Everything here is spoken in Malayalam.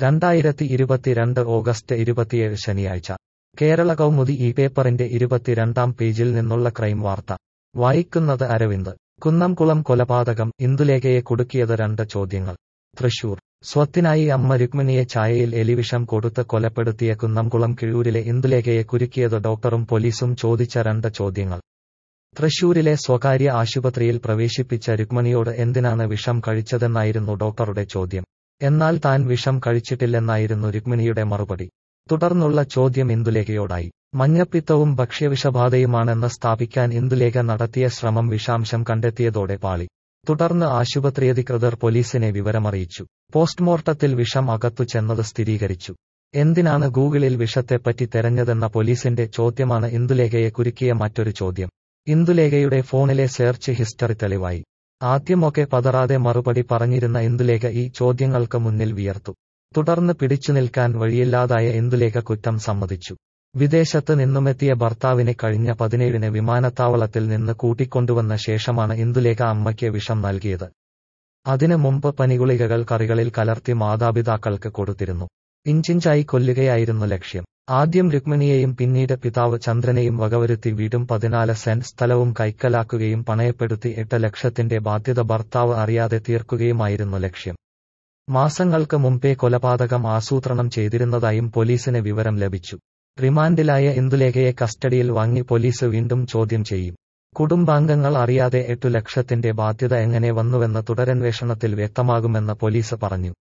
രണ്ടായിരത്തി ഇരുപത്തിരണ്ട് ഓഗസ്റ്റ് ഇരുപത്തിയേഴ് ശനിയാഴ്ച കേരള കൗമുദി ഈ പേപ്പറിന്റെ ഇരുപത്തിരണ്ടാം പേജിൽ നിന്നുള്ള ക്രൈം വാർത്ത വായിക്കുന്നത് അരവിന്ദ് കുന്നംകുളം കൊലപാതകം ഇന്ദുലേഖയെ കുടുക്കിയത് രണ്ട് ചോദ്യങ്ങൾ തൃശൂർ സ്വത്തിനായി അമ്മ രുക്മിണിയെ ചായയിൽ എലിവിഷം കൊടുത്ത് കൊലപ്പെടുത്തിയ കുന്നംകുളം കിഴൂരിലെ ഇന്ദുലേഖയെ കുരുക്കിയത് ഡോക്ടറും പോലീസും ചോദിച്ച രണ്ട് ചോദ്യങ്ങൾ തൃശൂരിലെ സ്വകാര്യ ആശുപത്രിയിൽ പ്രവേശിപ്പിച്ച രുക്മിണിയോട് എന്തിനാണ് വിഷം കഴിച്ചതെന്നായിരുന്നു ഡോക്ടറുടെ ചോദ്യം എന്നാൽ താൻ വിഷം കഴിച്ചിട്ടില്ലെന്നായിരുന്നു രുക്മിണിയുടെ മറുപടി തുടർന്നുള്ള ചോദ്യം ഇന്ദുലേഖയോടായി മഞ്ഞപ്പിത്തവും ഭക്ഷ്യവിഷബാധയുമാണെന്ന് സ്ഥാപിക്കാൻ ഇന്ദുലേഖ നടത്തിയ ശ്രമം വിഷാംശം കണ്ടെത്തിയതോടെ പാളി തുടർന്ന് ആശുപത്രിയധികൃതർ പോലീസിനെ വിവരമറിയിച്ചു പോസ്റ്റ്മോർട്ടത്തിൽ വിഷം അകത്തു ചെന്നത് സ്ഥിരീകരിച്ചു എന്തിനാണ് ഗൂഗിളിൽ വിഷത്തെപ്പറ്റി തെരഞ്ഞതെന്ന പോലീസിന്റെ ചോദ്യമാണ് ഇന്ദുലേഖയെ കുരുക്കിയ മറ്റൊരു ചോദ്യം ഇന്ദുലേഖയുടെ ഫോണിലെ സെർച്ച് ഹിസ്റ്ററി തെളിവായി ആദ്യമൊക്കെ പതറാതെ മറുപടി പറഞ്ഞിരുന്ന ഇന്ദുലേഖ ഈ ചോദ്യങ്ങൾക്ക് മുന്നിൽ വിയർത്തു തുടർന്ന് പിടിച്ചുനിൽക്കാൻ വഴിയില്ലാതായ ഇന്ദുലേഖ കുറ്റം സമ്മതിച്ചു വിദേശത്ത് നിന്നുമെത്തിയ ഭർത്താവിനെ കഴിഞ്ഞ പതിനേഴിന് വിമാനത്താവളത്തിൽ നിന്ന് കൂട്ടിക്കൊണ്ടുവന്ന ശേഷമാണ് ഇന്ദുലേഖ അമ്മയ്ക്ക് വിഷം നൽകിയത് അതിനു മുമ്പ് പനിഗുളികകൾ കറികളിൽ കലർത്തി മാതാപിതാക്കൾക്ക് കൊടുത്തിരുന്നു ഇഞ്ചിഞ്ചായി കൊല്ലുകയായിരുന്നു ലക്ഷ്യം ആദ്യം രുക്മിണിയെയും പിന്നീട് പിതാവ് ചന്ദ്രനെയും വകവരുത്തി വീടും പതിനാല് സെന്റ് സ്ഥലവും കൈക്കലാക്കുകയും പണയപ്പെടുത്തി എട്ട് ലക്ഷത്തിന്റെ ബാധ്യത ഭർത്താവ് അറിയാതെ തീർക്കുകയുമായിരുന്നു ലക്ഷ്യം മാസങ്ങൾക്ക് മുമ്പേ കൊലപാതകം ആസൂത്രണം ചെയ്തിരുന്നതായും പോലീസിന് വിവരം ലഭിച്ചു റിമാൻഡിലായ ഇന്ദുലേഖയെ കസ്റ്റഡിയിൽ വാങ്ങി പോലീസ് വീണ്ടും ചോദ്യം ചെയ്യും കുടുംബാംഗങ്ങൾ അറിയാതെ എട്ടു ലക്ഷത്തിന്റെ ബാധ്യത എങ്ങനെ വന്നുവെന്ന് തുടരന്വേഷണത്തിൽ വ്യക്തമാകുമെന്ന് പോലീസ് പറഞ്ഞു